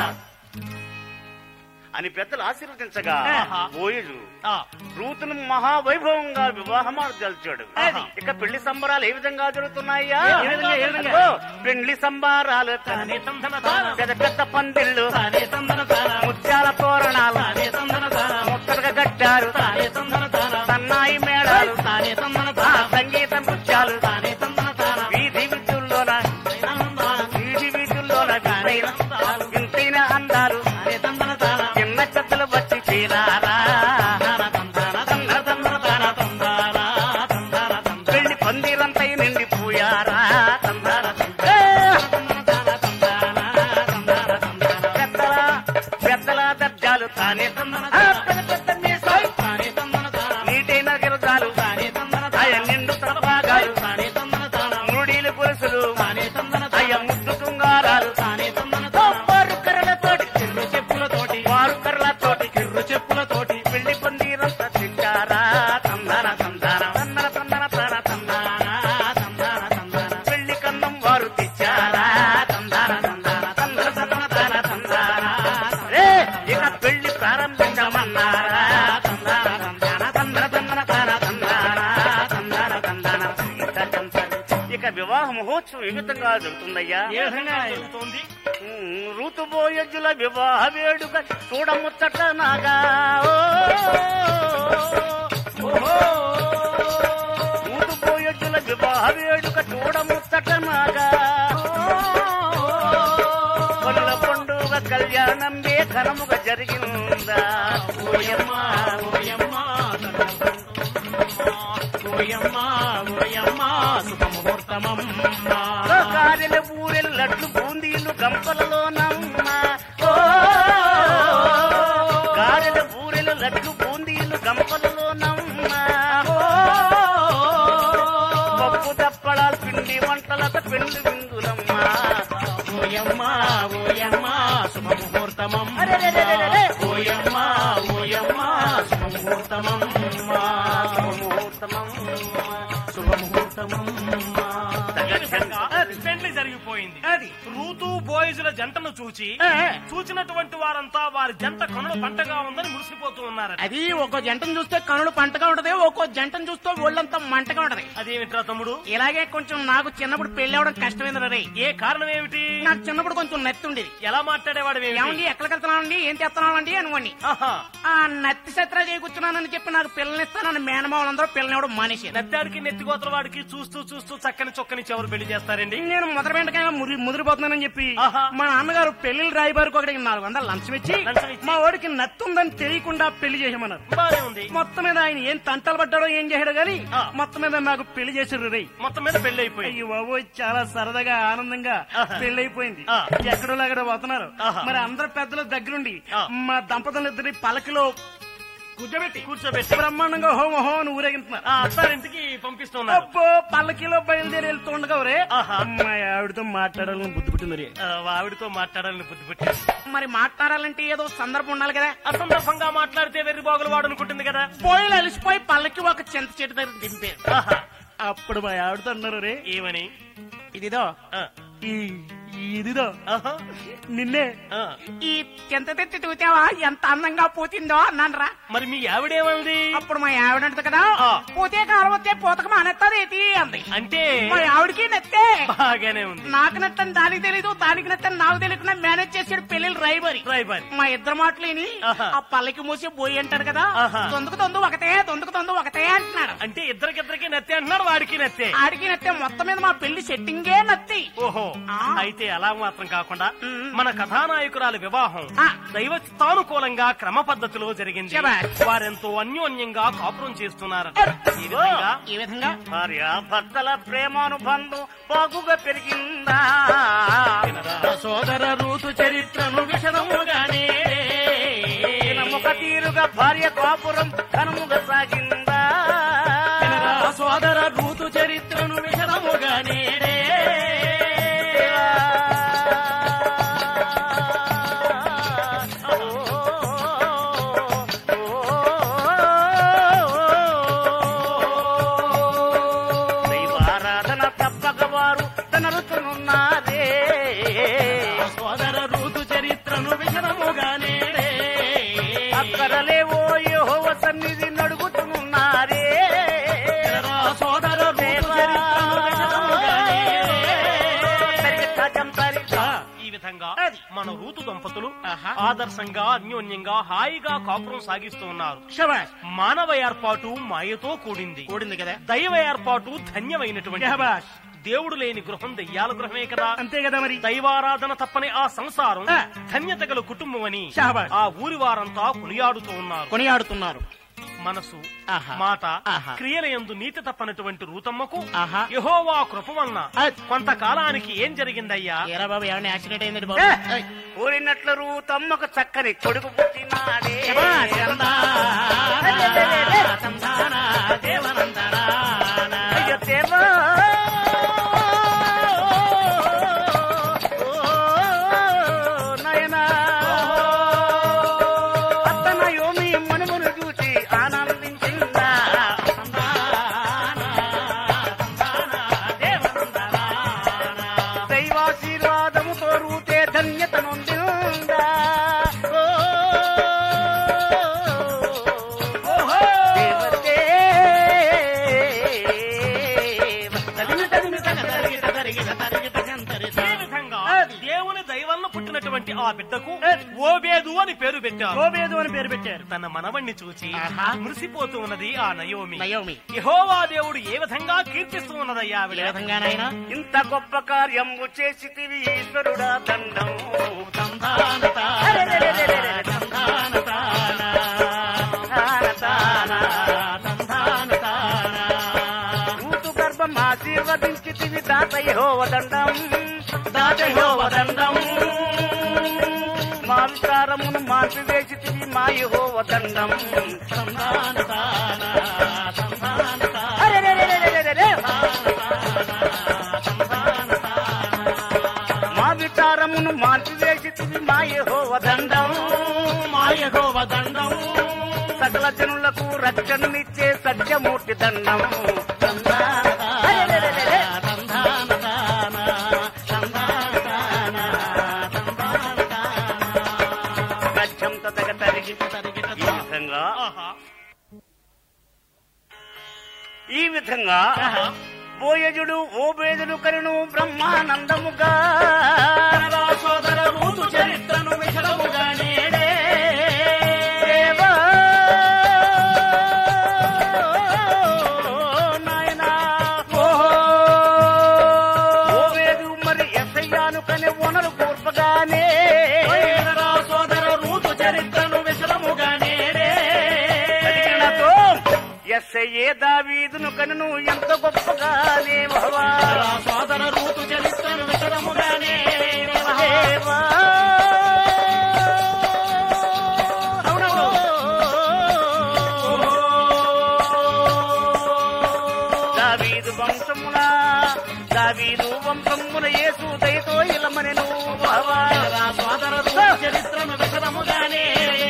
అని పెద్దలు ఆశీర్వదించగా ఆహా. బోయజు ఆ, రూతును మహావైభవంగా వివాహమార్చాడు ఆహా. ఇక పెళ్లి సంబరాలు ఏ విధంగా జరుగుతున్నాయా ఏ విధంగా, ఏ విధంగా? అదిగో, పెళ్లి సంబారాలు తానే తందన తాన, పెద్ద పెద్ద పందిళ్ళు తానే తందన తాన, ముత్యాల తోరణాలు తానే తందన తాన, ముత్తలుగా కట్టారు తానే తందన తాన, సన్నాయి మేళాలు తానే తందన ఆ, తాన, సంగీత నృత్యాలు తానే తందన తాన, వీధి విద్యుల్లోన తానే వీధి విద్యుల్లోన వింతైన వింతైన అందాలు తానే తందన తాన, చిన్న చెత్తలు వచ్చి చేరారా తాన తందన తందన తందన తాన తందాన, తందాన తందన పెళ్లి పందిరంతై నిండిపోయారా తందార తందన తాన, తందాన, తందాన తందాన, పెద్దల పెద్దల దర్జాలు తానే తందన ఆ, తాన, పెద్ద పెద్ద మీసాలు, తానే తందన తాన, నీటైన గిరజాలు తానే తందన అయ తాన, నిండు తలపాగాలు తానే తందన తాన, మురుడీలు పురుషులు తానే తందన అయ తాన, ముద్దు తుంగారాలు తానే తందన తాన, వారు కర్రలతోటి చిర్రు చెప్పులతోటి వారు కర్రలతోటి చిర్రు చెప్పులతోటి పెళ్లి పందిరంతా తింటారా తందన తందన తందన తందన తన తందన తందాన, తందాన, తందాన, పెళ్లి కన్నం వారు తెచ్చారా తందన తందన తందన తందన తన తందన రే ఇక పెళ్లి ప్రారంభించమన్నారా తందన తందన తందన తందన తన తందన తందన తందన ఇంత తందన. ఇక వివాహ మహోత్సవం ఏ విధంగా జరుగుతుందయ్యా ఏ విధంగా జరుగుతోంది ఉమ్, ఋతుబోయజుల వివాహ వేడుక చూడముచ్చట నాగా ఓ, ఓహో. ఋతుబోయజుల వివాహ వేడుక చూడముచ్చట నాగా కొల్ల పండుగ కళ్యాణం ఏ ఘనముగా జరిగిందా ఓయమ్మ ఓయమ్మ ఓయమ్మ ఓయమ్మ శుభముహూర్తమమ్మ కారెల ఊరెల్లట్లు బూందీలు గంపలలో నమ్మ గారెల బూరెలు లడ్లు బూందీలు గంపలలో నమ్మ పప్పు దప్పడాలు పిండి వంటలతో పెళ్లి విందులమ్మ ఓయమ్మ ఓయమ్మ శుభముహూర్తమమ్మ అరెరెరెరెరె. ఓయమ్మ ఓయమ్మ శుభముహూర్తమమ్మ ఈ విధంగా పెండ్లి జరిగిపోయింది అది రూతు బోయిజుల జంటను చూచి ఏ, ఏ. చూచినటువంటి వారంతా వారి జంట కనుల పంటగా ఉందని మురిసిపోతూ ఉన్నారు అది ఒక్కో జంటను చూస్తే కనులు పంటగా ఉంటది ఒక్కో జంటను చూస్తే ఒళ్ళంతా మంటగా ఉంటది అదేమిట్రా తమ్ముడు ఇలాగే కొంచెం నాకు చిన్నప్పుడు పెళ్లి అవడం కష్టమైంది రే ఏ కారణం ఏమిటి నాకు చిన్నప్పుడు కొంచెం నత్తి ఉండేది ఎలా మాట్లాడేవాడు ఏమండి ఎక్కడికి వెళ్తున్నానండి ఏం చేస్తున్నానండి అనుకోండి ఆ నత్తి సత్రా చేయి కూర్చున్నానని చెప్పి నాకు పిల్లనిస్తానని మేనమావులందరూ పిల్లనివ్వడం మానేసి నత్తాడికి నెత్తిగోతల వాడికి చూస్తూ చూస్తూ చక్కని చొక్కని చెవరు పెళ్లి చేస్తారండి నేను మొదటి వెంటనే మురి ముదిరిపోతున్నానని చెప్పి ఆహా. మా నాన్నగారు పెళ్లిళ్ళు రాయబారికి ఒకటికి నాలుగు వందలు లంచం ఇచ్చి లంచం ఇచ్చి. మా వాడికి నత్తి ఉందని తెలియకుండా పెళ్లి చేసేమన్నారు బానే ఉంది మొత్తం మీద ఆయన ఏం తంటలు పడ్డాడో ఏం చేశాడో గాని ఆ. మొత్తం మీద నాకు పెళ్లి చేసారు రే మొత్తం మీద పెళ్లి అయిపోయింది అయ్యో బాబు చాలా సరదాగా ఆనందంగా ఆహా. పెళ్ళైపోయింది ఆ. ఎక్కడో అక్కడ పోతున్నారు ఆహా. మరి అందరు పెద్దల దగ్గరుండి ఆ. మా దంపతులిద్దరి పలకలో కూర్చోబెట్టి కూర్చోబెట్టి బ్రహ్మాండంగా హోమ హోమ అని ఊరేగింటున్నారు ఆ అత్తారింటికి పంపిస్తున్నారు అబ్బో పల్లకిలో బయలుదేరి వెళ్తుండగా రే ఆహా. మా ఆవిడతో మాట్లాడాలని బుద్ధి పుట్టింది రే ఆ, ఆవిడతో మాట్లాడాలని బుద్ధి పుట్టింది మరి మాట్లాడాలంటే ఏదో సందర్భం ఉండాలి కదా అసందర్భంగా మాట్లాడితే వెర్రి బాగులు వాడు అనుకుంటుంది కదా పోయిలు అలిసిపోయి పల్లకి ఒక చింత చెట్టు దగ్గర దింపారు ఆహా. అప్పుడు మా ఆవిడతో అన్నారు రే ఏమని ఇదిదో ఆ, ఈ ఇదిదో ఆహా. నిన్నే ఆ. ఈ చింత తెచ్చి చూసావా ఎంత అందంగా పోతుందో అన్నానరా మరి మీ ఆవిడేమంది అప్పుడు మా ఆవిడ అంటది కదా ఆ. పోతే కాలం వస్తే పోతక మానేస్తుంది ఏంటి అంది అంటే మా ఆవిడకి నత్తే బాగానే ఉంది నాకు నచ్చని దానికి తెలీదు దానికి నచ్చని నాకు తెలియకుండా మేనేజ్ చేసాడు పెళ్లిళ్ళు రైబరి డ్రైవర్ మా ఇద్దరు మాటలేని ఆహా. ఆ పల్లకి మూసి పోయి అంటాడు కదా ఆహా. తొందుకు తొందు ఒకటే తొందుకు తొందు ఒకటే అంటున్నాడు అంటే ఇద్దరికిద్దరికి నత్తే అంటున్నాడు వాడికి నత్తే ఆడికి నత్తే మొత్తం మీద మా పెళ్లి సెట్టింగే నత్తి ఓహో ఆ. అయితే అలా మాత్రం కాకుండా మ్. మన కథానాయకురాలి వివాహం ఆ. దైవస్థానుకూలంగా క్రమ పద్ధతిలో జరిగింది శభాష్. వారెంతో అన్యోన్యంగా కాపురం చేస్తున్నారట ఈ విధంగా ఈ విధంగా భార్య భర్తల ప్రేమానుబంధం బాగుగా పెరిగిందా సోదర రూతు చరిత్రను విషదముగానే ముఖ తీరుగా భార్య కాపురం ఘనముగా సాగిందా సోదర రూతు చరిత్రను విషదముగానే దైవారాధన తప్పక వారు తనరుతున్నదే సోదర రూతు చరిత్రను విషదముగానే అక్కడలేవో యెహోవ సన్నిధి నడుగుతున్నదే సోదర రూతు చరిత్రను విషదముగానే ఈ విధంగా అది. మన రూతు దంపతులు ఆహా. ఆదర్శంగా అన్యోన్యంగా హాయిగా కాపురం సాగిస్తూ ఉన్నారు శబాష్ మానవ ఏర్పాటు మాయతో కూడింది కూడింది కదా దైవ ఏర్పాటు ధన్యమైనటువంటి శబాష్ దేవుడు లేని గృహం దెయ్యాల గృహమే కదా అంతే కదా మరి దైవారాధన తప్పని ఆ సంసారం ఆ. ధన్యత గల కుటుంబం అని శాబాష్. ఆ ఊరి వారంతా కొనియాడుతూ ఉన్నారు కొనియాడుతున్నారు మనసు ఆహా. మాట ఆహా. క్రియల యందు నీతి తప్పనటువంటి రూతమ్మకు ఆహా. యహోవా కృప వలన అది. కొంతకాలానికి ఏం జరిగిందయ్యా ఏరా బాబు ఏమైనా యాక్సిడెంట్ అయిందండి బాబు ఏ! ఏయ్. ఊరినట్లు రూ తమ్మకు చక్కని కొడుకు పుట్టినాడే శబాష్. తందానా, తందానా, దేవనందనానా. అయ్యో దేవా ఓ నయనా అత్తన యోమి మనుమను చూసి ఆనందించిందా దైవాశీర్వాదముతో రూతే ధన్యత నొందిందా దేవతే తదిమి తదిమి తగదరిగిట దరిగిట దరిగిట గంతరిత. ఈ విధంగా దేవుని దైవల్ల పుట్టినటువంటి ఆ బిడ్డకు ఓబేదు అని పేరు పెట్టారు గోబేదు అని పేరు పెట్టారు తన మనవణ్ణి చూచి ఆహా. మురిసిపోతూ ఉన్నది ఆ నయోమి నయోమి యహోవా దేవుడు ఏ విధంగా కీర్తిస్తూ ఉన్నదయ్యా ఏ ఆవిడ విధంగానైనా ఇంత గొప్ప కార్యము చేసితివి ఈశ్వరుడా దండం ఋతు గర్భం ఆశీర్వదించితివి దాతయో వదండం దాతయో వదండం మా విచారమును మాన్పి వేసితివి మా యహో వదండం మా విచారమును మాన్పి వేసితివి మా యహో వదండం మాయగోవదండం సకల జనులకు రక్షణనిచ్చే సత్యమూర్తి దండం గచ్చంత తగ తరిగి ఈ విధంగా ఆహా ఈ విధంగా ఆహా. బోయజుడు ఓబేదుడు కరుణు బ్రహ్మానందముగా కనరా సోదర రూతు చరిత్రను విషదముగా నేడే దేవా నాయనా ఓబేదు మరి ఎసయ్యాను కనే వనరు కోర్పగానే కనరా సోదర రూతు చరిత్రను విషదముగా నేడే అడిగినతో ఎస్ఐఏ దావీదును కనును ఎంత గొప్పగానే భవా కనరా సోదర రూతు చరిత్రను విషదముగా నేడే దేవా దావీదు వంశమున దావీదు వంశమున యేసు దయతో ఇలమనెను భవా కనరా సోదర రూతు చరిత్రను విషదముగా నేడే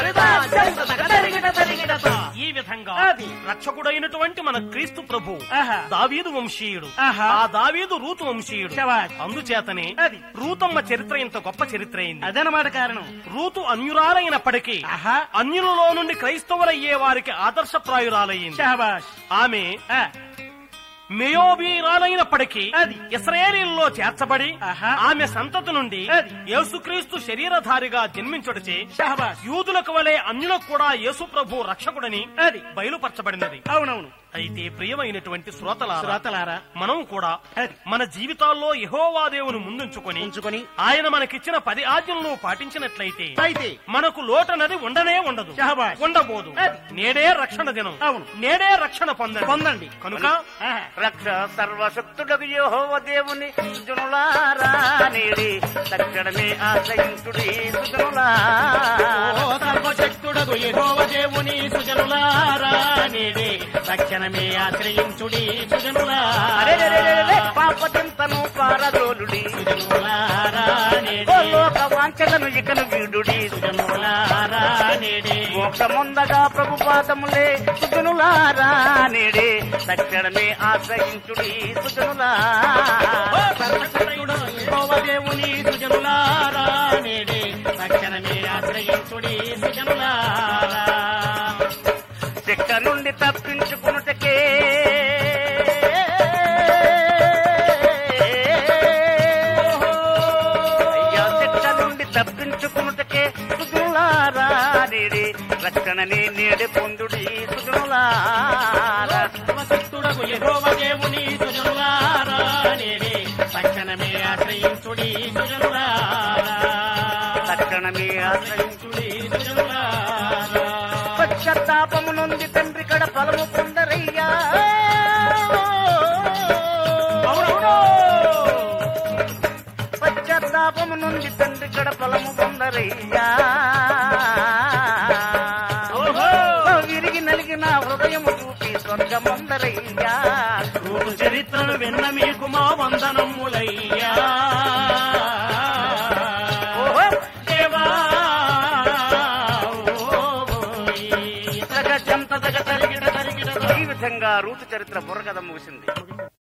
ఈ విధంగా అది. రక్షకుడైనటువంటి మన క్రీస్తు ప్రభు ఆహా. దావీదు వంశీయుడు ఆహా. ఆ దావీదు రూతు వంశీయుడు శభాష్. అందుచేతనే అది. రూతమ్మ చరిత్ర ఇంత గొప్ప చరిత్ర అయింది అదనమాట కారణం రూతు అన్యురాలైనప్పటికీ ఆహా అన్యులలో నుండి క్రైస్తవులయ్యే వారికి ఆదర్శప్రాయురాలయ్యింది షహబాష్ ఆమె ఆ, మేయోబీరాలైనప్పటికీ అది. ఇస్రాయేలీల్లో చేర్చబడి ఆహా. ఆమె సంతతి నుండి అది. యేసుక్రీస్తు శరీరధారిగా జన్మించుటచే షహబాష్ యూదులకు వలె అన్యులకు కూడా యేసు ప్రభు రక్షకుడని అది. బయలుపరచబడినది అవునవును అయితే ప్రియమైనటువంటి శ్రోతల శ్రోతలారా మనం కూడా అది. మన జీవితాల్లో యెహోవా దేవుని ముందుంచుకొని ఉంచుకొని ఆయన మనకిచ్చిన పది ఆజ్ఞలను పాటించినట్లయితే అయితే మనకు లోటనది ఉండనే ఉండదు షహబాష్. ఉండబోదు అది. నేడే రక్షణ దినం అవును. నేడే రక్షణ పొందండి పొందండి కనుక ఆహా. రక్ష సర్వశక్తుడకు యెహోవ దేవుని సుజనులారా నేడి తక్షణమే ఆశ్రయించుడి సుజనులారా ఓ సర్వశక్తుడగు యెహోవ దేవుని సుజనులారా నేడే తక్షణమే ఆశ్రయించుడి సుజనులారా పాపచింతను పారదోలుడి సుజనులారా ఓ నేడే లోక వాంఛలను ఇకను వీడుడి సుజనులారా నేడే మోక్షముందగా ప్రభు పాదములే సుజనులారా నేడే తక్షణమే ఆశ్రయించుడి ఓ సుజనులారా సర్వశక్తుడగు యెహోవ దేవుని సుజనులారా నేడే తక్షణమే ఆశ్రయించుడి సుజనులారా చెక్క నుండి తప్పించుకున్నటకే అయ్యా చెక్క నుండి తప్పించుకున్నటకే సుజనులారా నేడి రక్షణని నేడి పొందుడి సుజనులారా సర్వశక్తుడగు యెహోవ దేవుని సుజనులారా నేడే తక్షణమే ఆశ్రయించుడి సుజనులారా తక్షణమే ఆశ్రయించు ఆశ్రయించుడి సుజనులారా పశ్చాత్తాపము నుండి తండ్రి కడ ఫలము పొందరయ్యా అవునవును. పశ్చాత్తాపము నుండి తండ్రి కడ ఫలము పొందరయ్యా ఓహో. విరిగి నలిగిన హృదయము చూపి స్వర్గమందరయ్యా రూపు చరిత్రను విన్న మీకు మా వందనములయ్యా ఓహో. దేవా ఓయ్. తగ చెంత తగ తరిగిట తరిగిట ఈ విధంగా రూతు చరిత్ర బుర్రకథ ముగిసింది